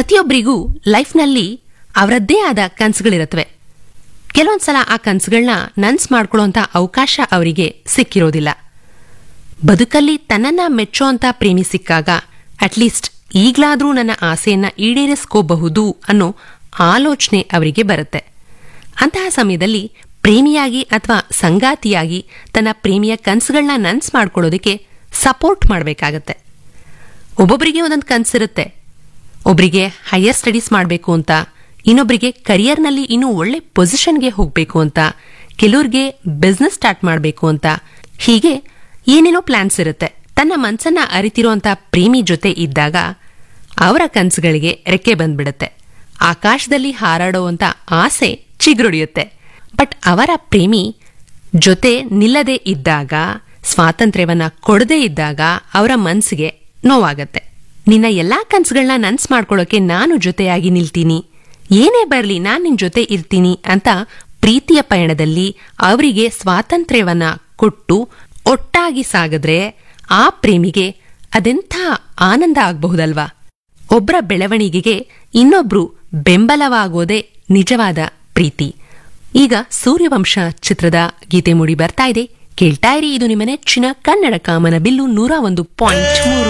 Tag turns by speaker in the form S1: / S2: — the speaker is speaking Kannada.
S1: ಪ್ರತಿಯೊಬ್ಬರಿಗೂ ಲೈಫ್ನಲ್ಲಿ ಅವರದ್ದೇ ಆದ ಕನಸುಗಳಿರುತ್ತವೆ ಕೆಲವೊಂದ್ಸಲ ಆ ಕನಸುಗಳನ್ನ ನನ್ಸ್ ಮಾಡ್ಕೊಳ್ಳೋಂಥ ಅವಕಾಶ ಅವರಿಗೆ ಸಿಕ್ಕಿರೋದಿಲ್ಲ ಬದುಕಲ್ಲಿ ತನ್ನನ್ನ ಮೆಚ್ಚೋಂಥ ಪ್ರೇಮಿ ಸಿಕ್ಕಾಗ ಅಟ್ಲೀಸ್ಟ್ ಈಗ್ಲಾದ್ರೂ ನನ್ನ ಆಸೆಯನ್ನ ಈಡೇರಿಸ್ಕೋಬಹುದು ಅನ್ನೋ ಆಲೋಚನೆ ಅವರಿಗೆ ಬರುತ್ತೆ ಅಂತಹ ಸಮಯದಲ್ಲಿ ಪ್ರೇಮಿಯಾಗಿ ಅಥವಾ ಸಂಗಾತಿಯಾಗಿ ತನ್ನ ಪ್ರೇಮಿಯ ಕನಸುಗಳನ್ನ ನನ್ಸ್ ಮಾಡ್ಕೊಳ್ಳೋದಕ್ಕೆ ಸಪೋರ್ಟ್ ಮಾಡಬೇಕಾಗತ್ತೆ ಒಬ್ಬೊಬ್ಬರಿಗೆ ಒಂದೊಂದು ಕನಸಿರುತ್ತೆ ಒಬ್ಬರಿಗೆ ಹೈಯರ್ ಸ್ಟಡೀಸ್ ಮಾಡಬೇಕು ಅಂತ ಇನ್ನೊಬ್ಬರಿಗೆ ಕರಿಯರ್ನಲ್ಲಿ ಇನ್ನೂ ಒಳ್ಳೆ ಪೊಸಿಷನ್ಗೆ ಹೋಗಬೇಕು ಅಂತ ಕೆಲವ್ರಿಗೆ ಬಿಸ್ನೆಸ್ ಸ್ಟಾರ್ಟ್ ಮಾಡಬೇಕು ಅಂತ ಹೀಗೆ ಏನೇನೋ ಪ್ಲಾನ್ಸ್ ಇರುತ್ತೆ ತನ್ನ ಮನ್ಸನ್ನ ಅರಿತಿರುವಂತ ಪ್ರೇಮಿ ಜೊತೆ ಇದ್ದಾಗ ಅವರ ಕನಸುಗಳಿಗೆ ರೆಕ್ಕೆ ಬಂದ್ಬಿಡುತ್ತೆ ಆಕಾಶದಲ್ಲಿ ಹಾರಾಡುವಂತ ಆಸೆ ಚಿಗುರೊಡೆಯುತ್ತೆ ಬಟ್ ಅವರ ಪ್ರೇಮಿ ಜೊತೆ ನಿಲ್ಲದೆ ಇದ್ದಾಗ ಸ್ವಾತಂತ್ರ್ಯವನ್ನ ಕೊಡದೇ ಇದ್ದಾಗ ಅವರ ಮನ್ಸಿಗೆ ನೋವಾಗತ್ತೆ ನಿನ್ನ ಎಲ್ಲಾ ಕನ್ಸುಗಳನ್ನ ನನ್ಸ್ ಮಾಡ್ಕೊಳ್ಳೋಕೆ ನಾನು ಜೊತೆಯಾಗಿ ನಿಲ್ತೀನಿ ಏನೇ ಬರ್ಲಿ ನಾನ್ ನಿನ್ ಜೊತೆ ಇರ್ತೀನಿ ಅಂತ ಪ್ರೀತಿಯ ಪಯಣದಲ್ಲಿ ಅವರಿಗೆ ಸ್ವಾತಂತ್ರ್ಯವನ್ನ ಕೊಟ್ಟು ಒಟ್ಟಾಗಿ ಸಾಗಿದ್ರೆ ಆ ಪ್ರೇಮಿಗೆ ಅದೆಂಥ ಆನಂದ ಆಗಬಹುದಲ್ವಾ ಒಬ್ಬರ ಬೆಳವಣಿಗೆಗೆ ಇನ್ನೊಬ್ರು ಬೆಂಬಲವಾಗೋದೇ ನಿಜವಾದ ಪ್ರೀತಿ ಈಗ ಸೂರ್ಯವಂಶ ಚಿತ್ರದ ಗೀತೆ ಮೂಡಿ ಬರ್ತಾ ಇದೆ ಕೇಳ್ತಾ ಇರಿ ಇದು ನಿಮ್ಮ ನೆಚ್ಚಿನ ಕನ್ನಡ ಕಾಮನ ಬಿಲ್ಲು ನೂರ ಒಂದು ಪಾಯಿಂಟ್ ಮೂರು